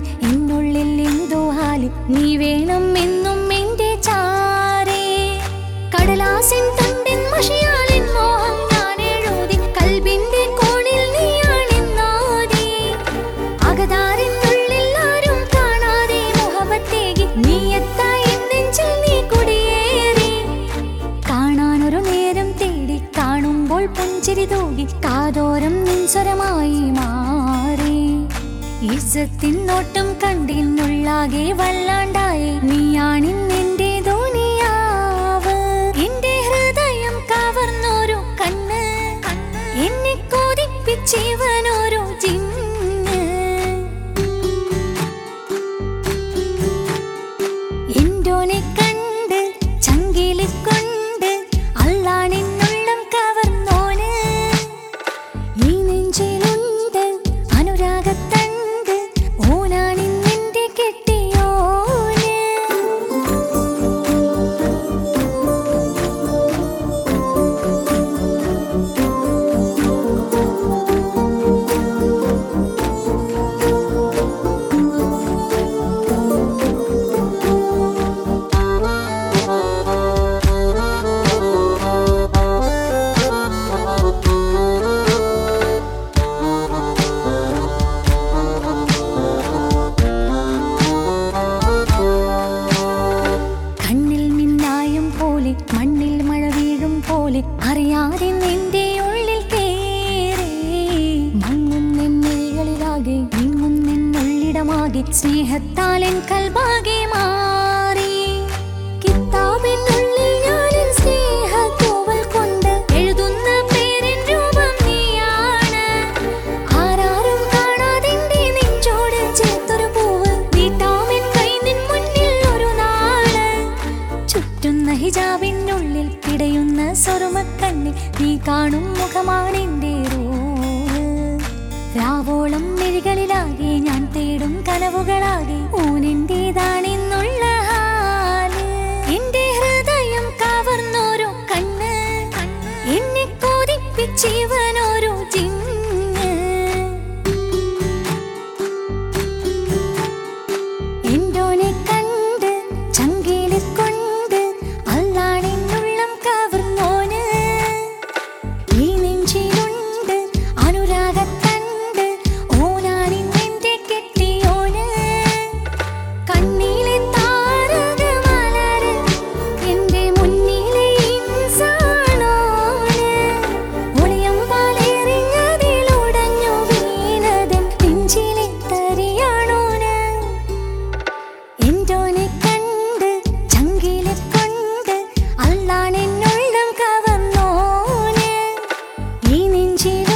എന്നുള്ളിൽ എന്തോ ഹാല് നീ വേണം എന്നും എന്റെ ചാരേ കടലാസിൻ തണ്ടിൻ മഷിയാലിൻ മോഹം ഞാൻ എഴുതി കൽബിന്റെ കോണിൽ നീയാണെന്നാതി അകതാരിനുള്ളിൽ ആരും കാണാതെ മുഹബത്തേകി നീ എത്തായി നെഞ്ചിൽ നീ കുടിയേറി കാണാനൊരു നേരം തേടി കാണുമ്പോൾ പുഞ്ചിരി തൂകി കാതോരം നിൻസ്വരമായി മാറി ഇസത്തിൻ നോട്ടം കണ്ടിന്നുള്ളാകെ വല്ലാണ്ടായി നീയാണിന്നെന്റെ ധോനിയാവ് എന്റെ ഹൃദയം കവർന്നോരു കണ്ണ് എന്നെ കൊതിപ്പിച്ചിവനോരോ ജിന്ന് എന്തോനെ കണ്ട് ചങ്കില് കൊണ്ട് അള്ളാണിന്നുള്ളം കവർന്നോന് ഈ നെഞ്ചിലുണ്ട് അനുരാഗത്തണ്ട് ഓനാണിന്നെന്റെ കെട്ടിയോന് കണ്ണിൽ മിന്നായം പോലെ മണ്ണിൽ മഴ വീഴും പോലെ അറിയാതെ നിന്റെ ഉള്ളിൽ കേറി മങ്ങുന്നെന്നിഴികളിലാകെ നീങ്ങുന്നെന്നുള്ളിടമാകെ സ്നേഹത്താൽ എൻ കൽബാകെ മാറി കിത്താബിനുള്ളിൽ ഞാനെൻ സ്നേഹത്തൂവൽ കൊണ്ട് എഴുതുന്ന പേരിൻ രൂപം നീയാണ് ആരാരും കാണാതെന്റെ നെഞ്ചോട് ചേർത്തൊരു പൂവ് നീട്ടാമെൻ കൈ നിൻ മുന്നിൽ ഒരു നാള് ചുറ്റുന്ന ഹിജാബിനുള്ളിൽ പിടയുന്ന സ്വറുമക്കണ്ണിൽ നീ കാണും മുഖമാണെന്റെ റൂഹ് രാവോളം മിഴികളിലാകെ ഞാൻ തേടും കനവുകളാകെ ഊനെന്റേതാണെന്നുള്ള ഹാല് എന്റെ ഹൃദയം കവർന്നോരോ കണ്ണ് എന്നെ കൊതിപ്പിച്ചിവനോരോ ജിന്ന് എന്തോനെ കണ്ട് ചങ്കില് കൊണ്ട് അല്ലാണെന്നുള്ളം കവർന്നോന് ഈ നെഞ്ചിലുണ്ട് അനുരാഗത്തണ്ട് ഓനാണിന്നെന്റെ കെട്ടിയോന് കണ്ണിലെ താരകമലര് എന്റെ മുന്നിലെ ഇൻസാണോന് ഒളിയം പാലെറിഞ്ഞതിലുടഞ്ഞു വീണതൻ നെഞ്ചിലെ തരിയാണോന് എന്തോനെ കണ്ട് ചങ്കിലെ കൊണ്ട് അല്ലാണെന്നുള്ളം കവർന്നോന് ഈ നെഞ്ചിൽ